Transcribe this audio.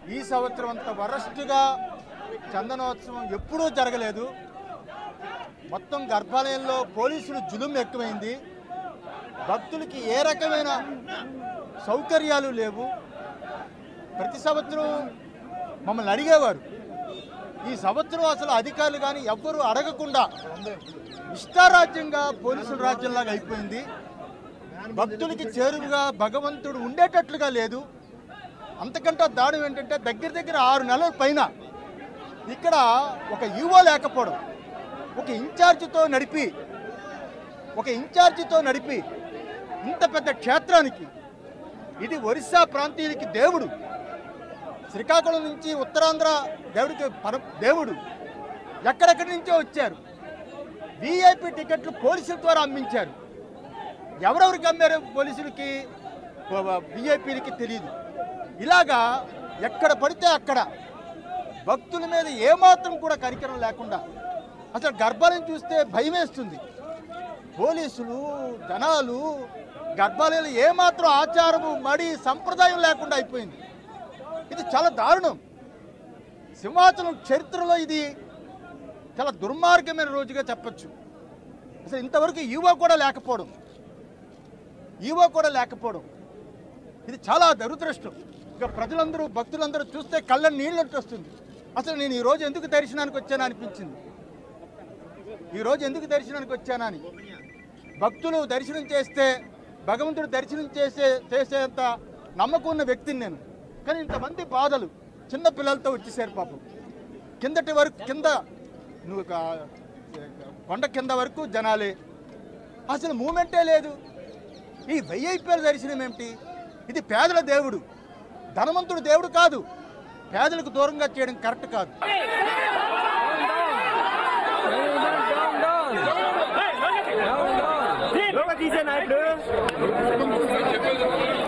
ఈ సంవత్సరం అంత వరస్ట్గా చందనోత్సవం ఎప్పుడూ జరగలేదు మొత్తం గర్భాలయంలో పోలీసులు జులుం ఎక్కువైంది భక్తులకి ఏ రకమైన సౌకర్యాలు లేవు ప్రతి సంవత్సరం మమ్మల్ని అడిగేవారు ఈ సంవత్సరం అసలు అధికారులు కానీ ఎవ్వరూ అడగకుండా ఇష్టారాజ్యంగా పోలీసుల రాజ్యంలాగా అయిపోయింది భక్తులకి చేరువుగా భగవంతుడు ఉండేటట్లుగా లేదు అంతకంటే దారుణం ఏంటంటే దగ్గర దగ్గర ఆరు నెలల పైన ఇక్కడ ఒక ఈవో లేకపోవడం ఒక ఇన్ఛార్జితో నడిపి ఒక ఇన్ఛార్జితో నడిపి ఇంత పెద్ద క్షేత్రానికి ఇది ఒరిస్సా ప్రాంతీయులకి దేవుడు శ్రీకాకుళం నుంచి ఉత్తరాంధ్ర దేవుడికి పర దేవుడు ఎక్కడెక్కడి నుంచో వచ్చారు విఐపి టికెట్లు పోలీసుల ద్వారా అమ్మించారు ఎవరెవరికి అమ్మారు పోలీసులకి విఐపీలకి తెలియదు ఇలాగా ఎక్కడ పడితే అక్కడ భక్తుల మీద ఏమాత్రం కూడా కరికరం లేకుండా అసలు గర్భాలను చూస్తే భయం వేస్తుంది పోలీసులు జనాలు గర్భాలయంలో ఏమాత్రం ఆచారము మడి సంప్రదాయం లేకుండా అయిపోయింది ఇది చాలా దారుణం సింహాచలం చరిత్రలో ఇది చాలా దుర్మార్గమైన రోజుగా చెప్పొచ్చు అసలు ఇంతవరకు ఈవో కూడా లేకపోవడం ఈవో కూడా లేకపోవడం ఇది చాలా దురదృష్టం ఇక ప్రజలందరూ భక్తులందరూ చూస్తే కళ్ళ నీళ్ళు వస్తుంది అసలు నేను ఈరోజు ఎందుకు దర్శనానికి వచ్చానా అనిపించింది ఈరోజు ఎందుకు దర్శనానికి వచ్చానని భక్తులు దర్శనం చేస్తే భగవంతుడు దర్శనం చేసే చేసేంత నమ్మకం ఉన్న వ్యక్తిని నేను కానీ ఇంతమంది బాధలు చిన్న పిల్లలతో వచ్చేసారు పాపం కిందటి వరకు కింద నువ్వు ఒక కొండ కింద వరకు జనాలే అసలు మూమెంటే లేదు ఈ వెయ్యిపేల దర్శనం ఏమిటి ఇది పేదల దేవుడు ధనవంతుడు దేవుడు కాదు పేదలకు దూరంగా చేయడం కరెక్ట్ కాదు లోపల తీసే నాయకుడు